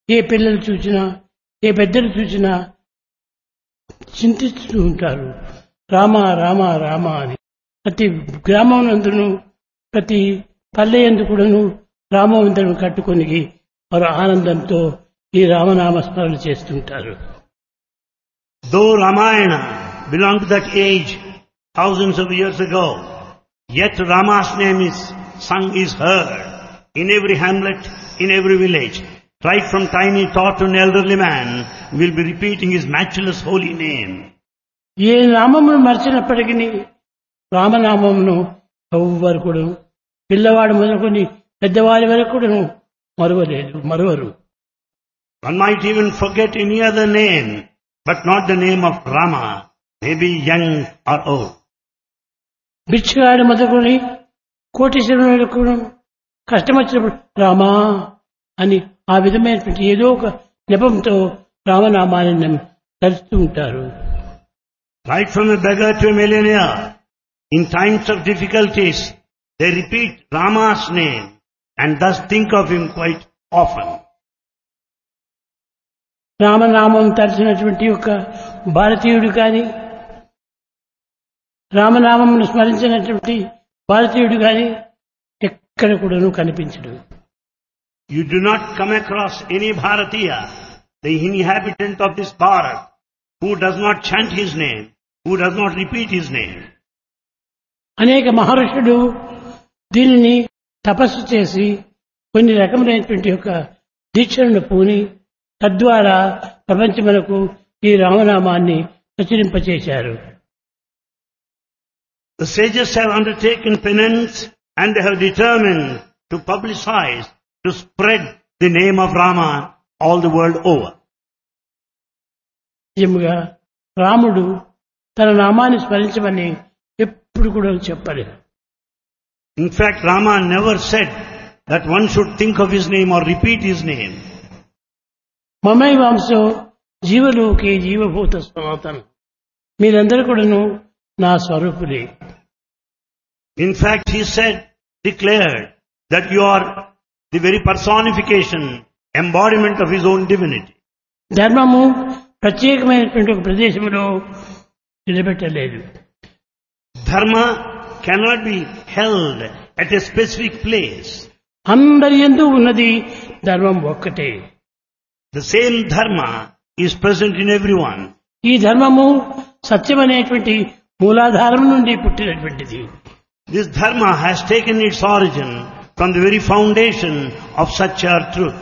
ఏ పిల్లలు చూసినా ఏ పెద్దలు చూసినా చింతిస్తూ ఉంటారు రామ రామ రామ అని ప్రతి గ్రామం నందును ప్రతి పల్లె ఎందు కూడాను రామవంతులను కట్టుకొని వారు ఆనందంతో ఈ రామనామ స్మరణ చేస్తుంటారు Though Ramayana belonged to that age thousands of years ago, yet Rama's name is sung, is heard in every hamlet, in every village. Right from tiny tot to an elderly man will be repeating his matchless holy name. ఏ నామమును మర్చినప్పటికీ రామనామమును ఎవ్వరు కూడా పిల్లవాడు మొదలుకొని పెద్దవారి వరకు కూడాను మరువలేదు మరువరు One might even forget any other name, but not the name of Rama, maybe young or old. బిచ్చగాడు మొదలుకొని కోటీశ్వరుడు కూడా కష్టం వచ్చినప్పుడు రామా అని ఆ విధమైనటువంటి ఏదో ఒక నెపంతో రామనామాన్ని తలుస్తూ ఉంటారు Right from a beggar to a millionaire, in times of difficulties, they repeat Rama's name and thus think of him quite often. రామనామం తలచినటువంటి ఒక భారతీయుడు కానీ రామనామమును స్మరించినటువంటి భారతీయుడు కానీ ఎక్కడ కూడాను కనిపించడు You do not come across any Bharatiya, the inhabitant of this Bharat, who does not chant his name, who does not repeat his name. అనేక మహర్షులు దీనిని తపస్సు చేసి కొన్ని రకములైనటువంటి యొక్క దీక్షలను పూని తద్వారా ప్రపంచమునకు ఈ రామనామాన్ని ప్రచురింపచేశారు The sages have undertaken penance and they have determined to publicize, to spread the name of Rama all the world over. నిజముగా రాముడు తన నామాన్ని స్మరించమని ఎప్పుడు కూడా చెప్పలేదు In fact, Rama never said that one should think of his name or repeat his name. మమై వంశో జీవలోకే జీవభూత సనాతన మీరందరూ కూడాను నా స్వరూపులే In fact, he said, declared that you are the very personification, embodiment of his own divinity. ధర్మము ప్రత్యేకమైనటువంటి ఒక ప్రదేశంలో నిలబెట్టలేదు Dharma cannot be held at a specific place. అందరి ఎందు ఉన్నది ధర్మం ఒక్కటే The same dharma is present in everyone. ఈ ధర్మము సత్యమనేటువంటి మూలాధారం నుండి పుట్టినటువంటిది This dharma has taken its origin from the very foundation of Satya or truth.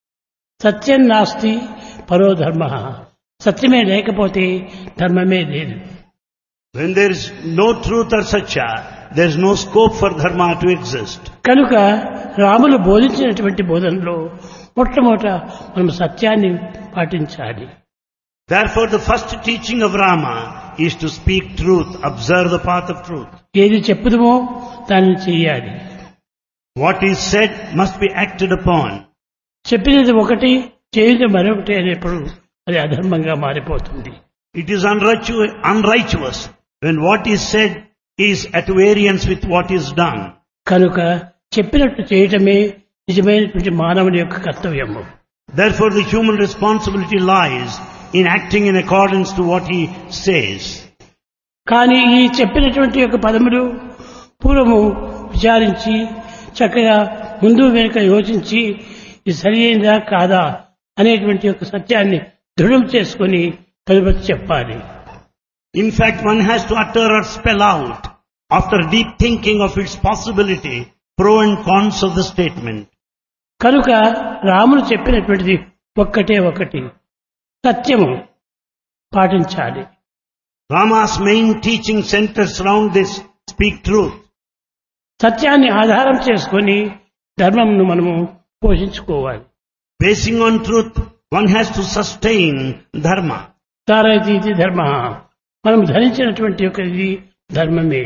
సత్యం నాస్తి పరో ధర్మ సత్యమే లేకపోతే ధర్మమే లేదు When there is no truth or Satya, there is no scope for dharma to exist. కనుక రాములు బోధించినటువంటి బోధనలో మొట్టమొదట మనం సత్యాన్ని పాటించాలి Therefore, the first teaching of Rama is to speak truth, observe the path of truth. ఏది చెప్పుదమో దాన్ని చెయ్యాలి What is said must be acted upon. చెప్పినది ఒకటి చేయడం మరొకటి అనేప్పుడు అది అధర్మంగా మారిపోతుంది It is unrightu- unrighteous when what is said is at variance with what is done. కనుక చెప్పినట్టు చేయటమే నిజమైనటువంటి మానవుని యొక్క కర్తవ్యము Therefore, the human responsibility lies in acting in accordance to what he says. కానీ ఈ చెప్పినటువంటి యొక్క పదములు పూర్వము విచారించి చక్కగా ముందు వెనుక యోచించి ఇది సరి అయిందా కాదా అనేటువంటి యొక్క సత్యాన్ని దృఢం చేసుకొని తదుపరి చెప్పాలి In fact, one has to utter or spell out, after deep thinking of its possibility, pro and cons of the statement. కనుక రాముడు చెప్పినటువంటిది ఒక్కటే ఒకటి సత్యము పాటించాలి Rama's main teaching centers around this speak truth. సత్యాన్ని ఆధారం చేసుకొని ధర్మంను మనము పోషించుకోవాలి Basing on truth, one has to sustain dharma. తారైతే ఇది ధర్మ మనం ధరించినటువంటి యొక్క ఇది ధర్మమే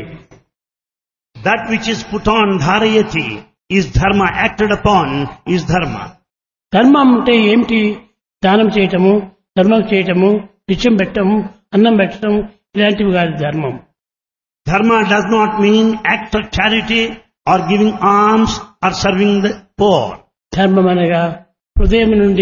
That which is put on dharayati is dharma, acted upon is dharma. ధర్మం అంటే ఏమిటి దానం చేయటము ధర్మం చేయటము నిత్యం పెట్టము అన్నం పెట్టడం ఇలాంటివి కాదు ధర్మం Dharma does not mean act of charity or giving alms or serving the poor. ధర్మం అనగా హృదయం నుండి